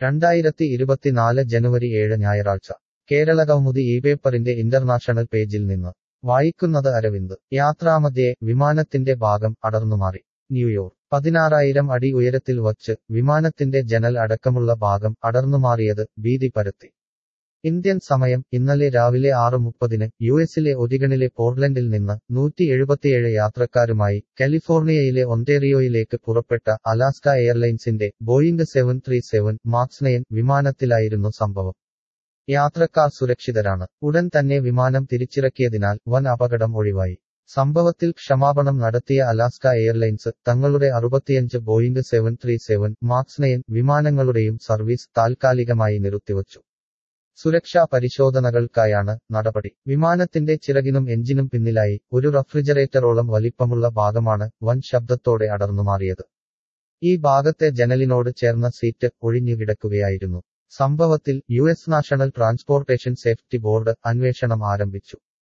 രണ്ടായിരത്തി ഇരുപത്തിനാല് ജനുവരി ഏഴ് ഞായറാഴ്ച കേരളകൗമുദി ഈ പേപ്പറിന്റെ ഇന്റർനാഷണൽ പേജിൽ നിന്ന് വായിക്കുന്നത് അരവിന്ദ് യാത്രാമധ്യേ വിമാനത്തിന്റെ ഭാഗം അടർന്നുമാറി ന്യൂയോർക്ക് പതിനാറായിരം അടി ഉയരത്തിൽ വച്ച് വിമാനത്തിന്റെ ജനൽ അടക്കമുള്ള ഭാഗം അടർന്നുമാറിയത് ഭീതി പരത്തി ഇന്ത്യൻ സമയം ഇന്നലെ രാവിലെ ആറ് മുപ്പതിന് യുഎസിലെ ഒരിഗണിലെ പോർട്ട്ലൻഡിൽ നിന്ന് നൂറ്റി എഴുപത്തിയേഴ് യാത്രക്കാരുമായി കാലിഫോർണിയയിലെ ഒന്റേറിയോയിലേക്ക് പുറപ്പെട്ട അലാസ്ക എയർലൈൻസിന്റെ Boeing seven three seven max nine വിമാനത്തിലായിരുന്നു സംഭവം യാത്രക്കാർ സുരക്ഷിതരാണ് ഉടൻ തന്നെ വിമാനം തിരിച്ചിറക്കിയതിനാൽ വൻ അപകടം ഒഴിവായി സംഭവത്തിൽ ക്ഷമാപണം നടത്തിയ അലാസ്ക എയർലൈൻസ് തങ്ങളുടെ അറുപത്തിയഞ്ച് Boeing seven three seven max nine വിമാനങ്ങളുടെയും സർവീസ് താൽക്കാലികമായി നിർത്തിവച്ചു സുരക്ഷാ പരിശോധനകൾക്കായാണ് നടപടി വിമാനത്തിന്റെ ചിറകിനും എഞ്ചിനും പിന്നിലായി ഒരു റഫ്രിജറേറ്ററോളം വലിപ്പമുള്ള ഭാഗമാണ് വൻ ശബ്ദത്തോടെ അടർന്നുമാറിയത് ഈ ഭാഗത്തെ ജനലിനോട് ചേർന്ന സീറ്റ് ഒഴിഞ്ഞുകിടക്കുകയായിരുന്നു സംഭവത്തിൽ U S national transportation safety board അന്വേഷണം ആരംഭിച്ചു